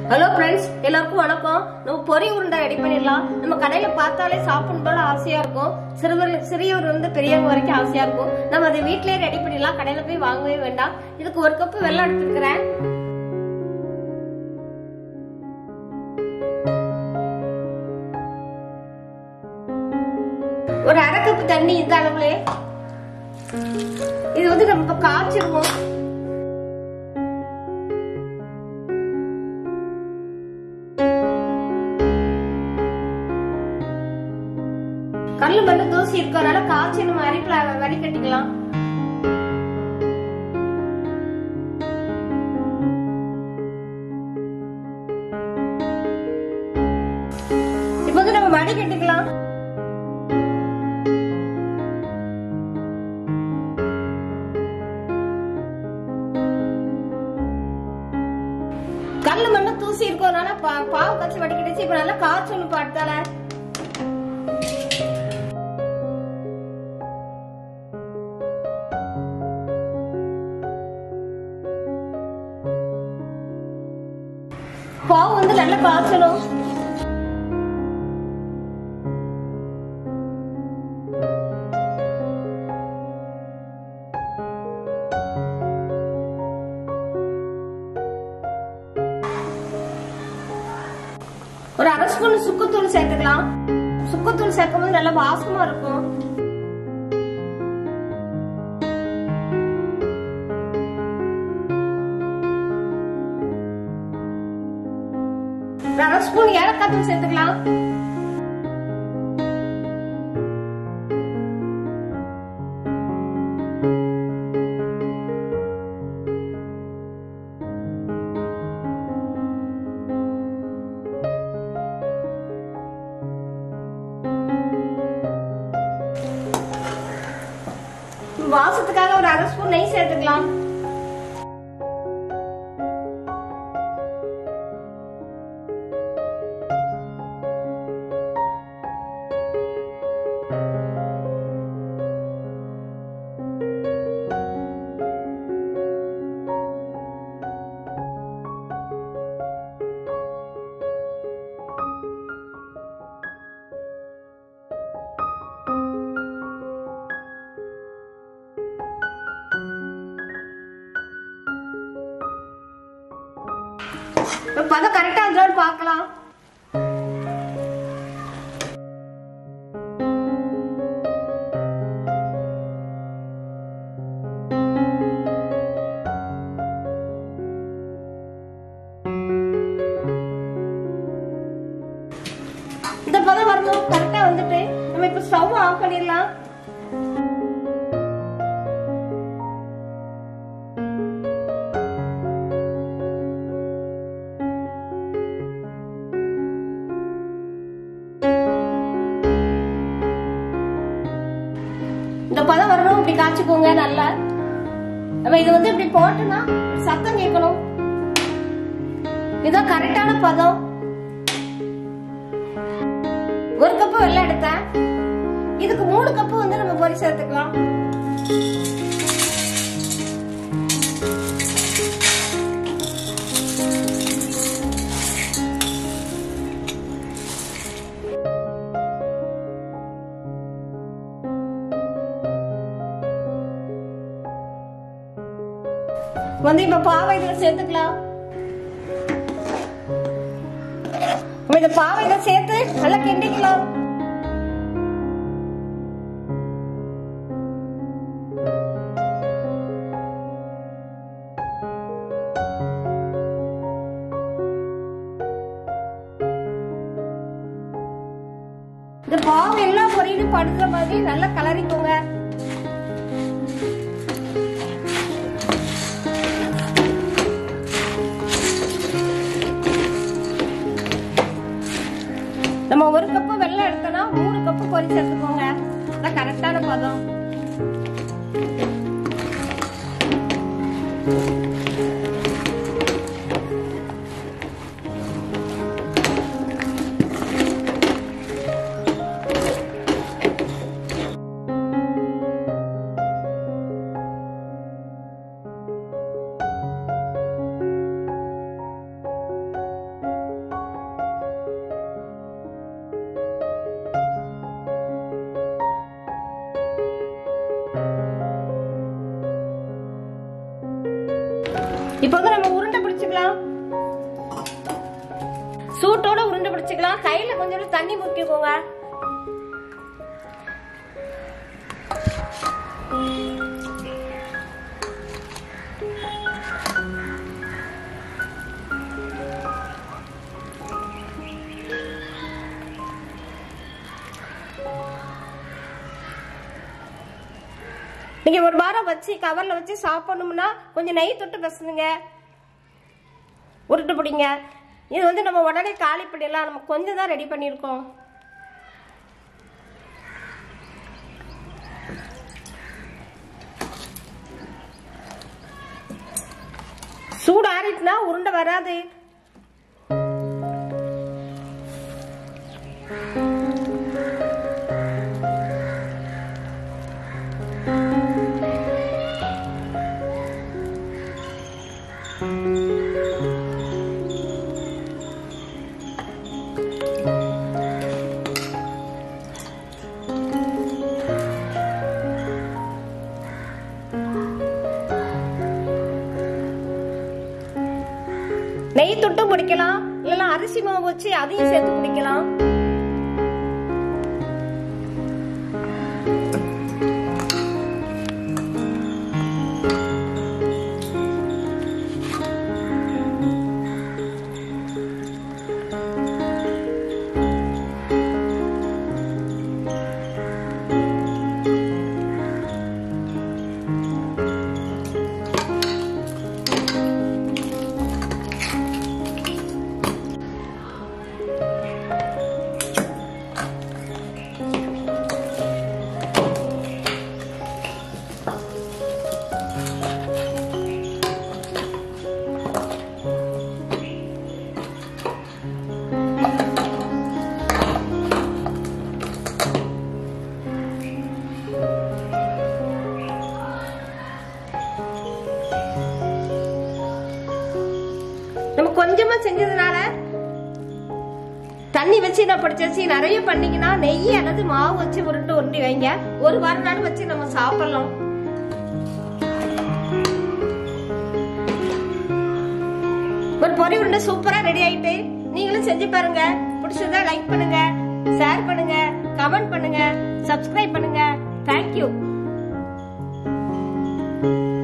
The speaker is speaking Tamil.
ஹலோ ஃப்ரெண்ட்ஸ் எல்லாருக்கும் வணக்கம் நம்ம பொரி உருண்டை ரெடி பண்ணிடலாம் நம்ம கடையில பார்த்தாலே சாப்பிடணும் போல ஆசையா இருக்கும் சிறுவர் சிறியவர் இருந்து பெரியவங்க வரைக்கும் ஆசையா இருக்கும் நம்ம அதை வீட்லயே ரெடி பண்ணிடலாம் கடையில போய் வாங்கவே வேண்டாம் இதுக்கு ஒரு கப்பு வெள்ளம் எடுத்துக்கிறேன் ஒரு அரை கப்பு தண்ணி இந்த அளவுல இது வந்து நம்ம இப்ப காய்ச்சிருவோம் கடல மட்டும் தூசி இருக்கறனால காய்ச்சி நம்ம அரிப்புல வடிகட்டிக்கலாம் இப்போ வந்து நம்ம வடிகட்டிக்கலாம் கடல மட்டும் தூசி இருக்கறனால பா- பாவு காய்ச்சி வடிகட்டிச்சு இப்ப நல்லா காய்ச்சல் பாட்டால பாவு வந்து நல்லா காய்ச்சணும் ஒரு அரை ஸ்பூன் சுக்குத்தூள் சேர்த்துக்கலாம் சுக்குத்தூள் சேர்க்கும் போது நல்லா வாசமா இருக்கும் ஒரு அரை ஸ்பூன் ஏலக்காய் தூள் சேர்த்துக்கலாம் வாசத்துக்காக ஒரு அரை ஸ்பூன் நெய் சேர்த்துக்கலாம் இப்ப பதம் கரெக்டா இருந்தாலும் பார்க்கலாம் இந்த பதம் வரணும் கரெக்டா வந்துட்டு நம்ம இப்ப ஸ்டவ் ஆஃப் பண்ணிடலாம் இந்த பதம் வரணும் இப்படி காய்ச்சிக்கோங்க நல்லா நம்ம இது வந்து இப்படி போட்டோம்னா சத்தம் கேட்கணும் இதுதான் கரெக்டான பதம் ஒரு கப்பு வெள்ளம் எடுத்தேன் இதுக்கு மூணு கப்பு வந்து நம்ம பொரி சேர்த்துக்கலாம் வந்து இப்ப பாவை இதுல சேர்த்துக்கலாம் நம்ம இந்த பாவை இதை சேர்த்து நல்லா கிண்டிக்கலாம் இந்த பாவு எல்லா பொரியிலும் படுக்கிற மாதிரி நல்லா கலரிக்கோங்க நம்ம ஒரு கப்பு வெள்ளம் எடுத்தோம்னா மூணு கப்பு பொரி சேர்த்துக்கோங்க அதான் கரெக்டான பதம் இப்போ வந்து நம்ம உருண்டை பிடிச்சுக்கலாம் சூட்டோட உருண்டை பிடிச்சுக்கலாம் கையில கொஞ்சம் தண்ணி முக்கிக்கோங்க நீங்க ஒரு வாரம் வச்சு கவர்ல வச்சு சாப்பிடணும்னா கொஞ்சம் நெய் தொட்டு பசுங்க உருட்டு பிடிங்க இது வந்து நம்ம உடனே காலி பண்ணிடலாம் நம்ம கொஞ்சம் தான் ரெடி பண்ணியிருக்கோம் சூடு ஆறிட்டுனா உருண்டை வராது நெய் தொட்டு பிடிக்கலாம் இல்லைன்னா அரிசி மாவு வச்சு அதையும் சேர்த்து பிடிக்கலாம் நம்ம கொஞ்சமா செஞ்சதுனால தண்ணி வச்சு நான் பிடிச்சாச்சு நிறைய பண்ணீங்கன்னா நெய் அல்லது மாவு வச்சு உருண்டு உருண்டி வைங்க ஒரு வாரம் நாள் வச்சு நம்ம சாப்பிடலாம் ஒரு பொரி உருண்டை சூப்பரா ரெடி ஆயிட்டு நீங்களும் செஞ்சு பாருங்க பிடிச்சதா லைக் பண்ணுங்க ஷேர் பண்ணுங்க கமெண்ட் பண்ணுங்க சப்ஸ்கிரைப் பண்ணுங்க தேங்க்யூ